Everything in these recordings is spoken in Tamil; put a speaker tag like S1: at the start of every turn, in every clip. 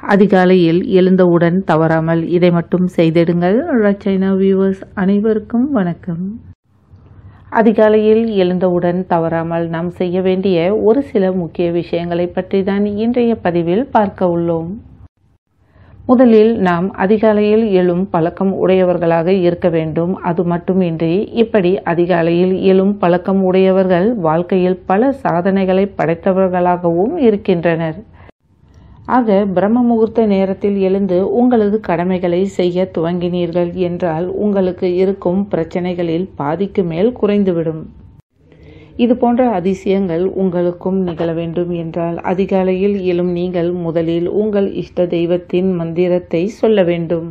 S1: அதிகாலையில் எழுந்தவுடன் தவறாமல் இதை மட்டும் செய்திடுங்கள் ரச்சைனா வியூவர்ஸ் அனைவருக்கும் வணக்கம் அதிகாலையில் எழுந்தவுடன் தவறாமல் நாம் செய்ய வேண்டிய ஒரு சில முக்கிய விஷயங்களை பற்றி தான் இன்றைய பதிவில் பார்க்க உள்ளோம் முதலில் நாம் அதிகாலையில் எழும் பழக்கம் உடையவர்களாக இருக்க வேண்டும் அது மட்டுமின்றி இப்படி அதிகாலையில் எழும் பழக்கம் உடையவர்கள் வாழ்க்கையில் பல சாதனைகளை படைத்தவர்களாகவும் இருக்கின்றனர் ஆக பிரம்ம முகூர்த்த நேரத்தில் எழுந்து உங்களது கடமைகளை செய்ய துவங்கினீர்கள் என்றால் உங்களுக்கு இருக்கும் பிரச்சனைகளில் பாதிக்கு மேல் குறைந்துவிடும் இது போன்ற அதிசயங்கள் உங்களுக்கும் நிகழ வேண்டும் என்றால் அதிகாலையில் எழும் நீங்கள் முதலில் உங்கள் இஷ்ட தெய்வத்தின் மந்திரத்தை சொல்ல வேண்டும்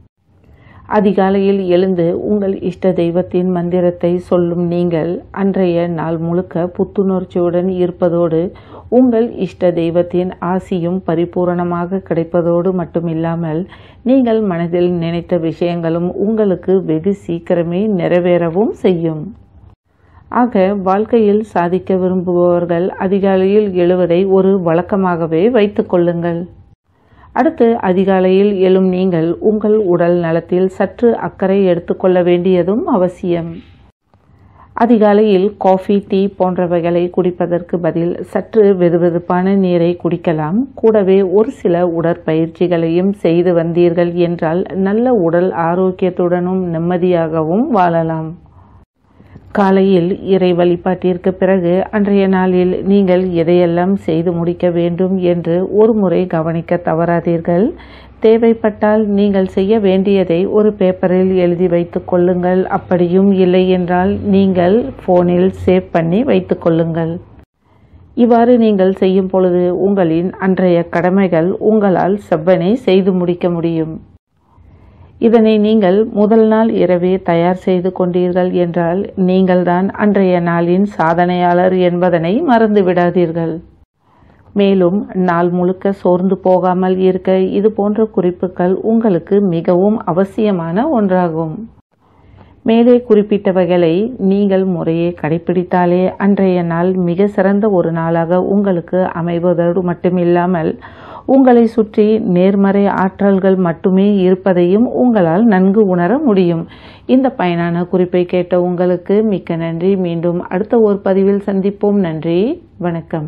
S1: அதிகாலையில் எழுந்து உங்கள் இஷ்ட தெய்வத்தின் மந்திரத்தை சொல்லும் நீங்கள் அன்றைய நாள் முழுக்க புத்துணர்ச்சியுடன் இருப்பதோடு உங்கள் இஷ்ட தெய்வத்தின் ஆசியும் பரிபூரணமாக கிடைப்பதோடு மட்டுமில்லாமல் நீங்கள் மனதில் நினைத்த விஷயங்களும் உங்களுக்கு வெகு சீக்கிரமே நிறைவேறவும் செய்யும் ஆக வாழ்க்கையில் சாதிக்க விரும்புபவர்கள் அதிகாலையில் எழுவதை ஒரு வழக்கமாகவே வைத்துக் கொள்ளுங்கள் அடுத்து அதிகாலையில் எழும் நீங்கள் உங்கள் உடல் நலத்தில் சற்று அக்கறை எடுத்துக்கொள்ள வேண்டியதும் அவசியம் அதிகாலையில் காஃபி டீ போன்றவைகளை குடிப்பதற்கு பதில் சற்று வெதுவெதுப்பான நீரை குடிக்கலாம் கூடவே ஒரு சில உடற்பயிற்சிகளையும் செய்து வந்தீர்கள் என்றால் நல்ல உடல் ஆரோக்கியத்துடனும் நிம்மதியாகவும் வாழலாம் காலையில் இறை வழிபாட்டிற்கு பிறகு அன்றைய நாளில் நீங்கள் எதையெல்லாம் செய்து முடிக்க வேண்டும் என்று ஒரு முறை கவனிக்க தவறாதீர்கள் தேவைப்பட்டால் நீங்கள் செய்ய வேண்டியதை ஒரு பேப்பரில் எழுதி வைத்துக் கொள்ளுங்கள் அப்படியும் இல்லை என்றால் நீங்கள் ஃபோனில் சேவ் பண்ணி வைத்துக் கொள்ளுங்கள் இவ்வாறு நீங்கள் செய்யும் பொழுது உங்களின் அன்றைய கடமைகள் உங்களால் செவ்வனே செய்து முடிக்க முடியும் இதனை நீங்கள் முதல் நாள் இரவே தயார் செய்து கொண்டீர்கள் என்றால் நீங்கள்தான் அன்றைய நாளின் சாதனையாளர் என்பதனை மறந்து விடாதீர்கள் மேலும் நாள் முழுக்க சோர்ந்து போகாமல் இருக்க இது போன்ற குறிப்புகள் உங்களுக்கு மிகவும் அவசியமான ஒன்றாகும் மேலே குறிப்பிட்டவைகளை நீங்கள் முறையே கடைபிடித்தாலே அன்றைய நாள் மிக சிறந்த ஒரு நாளாக உங்களுக்கு அமைவதோடு மட்டுமில்லாமல் உங்களை சுற்றி நேர்மறை ஆற்றல்கள் மட்டுமே இருப்பதையும் உங்களால் நன்கு உணர முடியும் இந்த பயனான குறிப்பை கேட்ட உங்களுக்கு மிக்க நன்றி மீண்டும் அடுத்த ஒரு பதிவில் சந்திப்போம் நன்றி வணக்கம்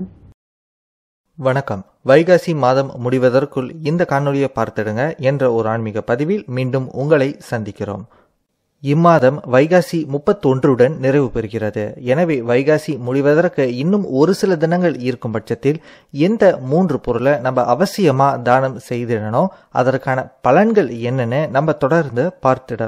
S2: வணக்கம் வைகாசி மாதம் முடிவதற்குள் இந்த காணொலியை பார்த்திடுங்க என்ற ஒரு ஆன்மீக பதிவில் மீண்டும் உங்களை சந்திக்கிறோம் இம்மாதம் வைகாசி முப்பத்தொன்றுடன் நிறைவு பெறுகிறது எனவே வைகாசி முடிவதற்கு இன்னும் ஒரு சில தினங்கள் இருக்கும் பட்சத்தில் எந்த மூன்று பொருளை நம்ம அவசியமா தானம் செய்திடணும் அதற்கான பலன்கள் என்னன்னு நம்ம தொடர்ந்து பார்த்திடலாம்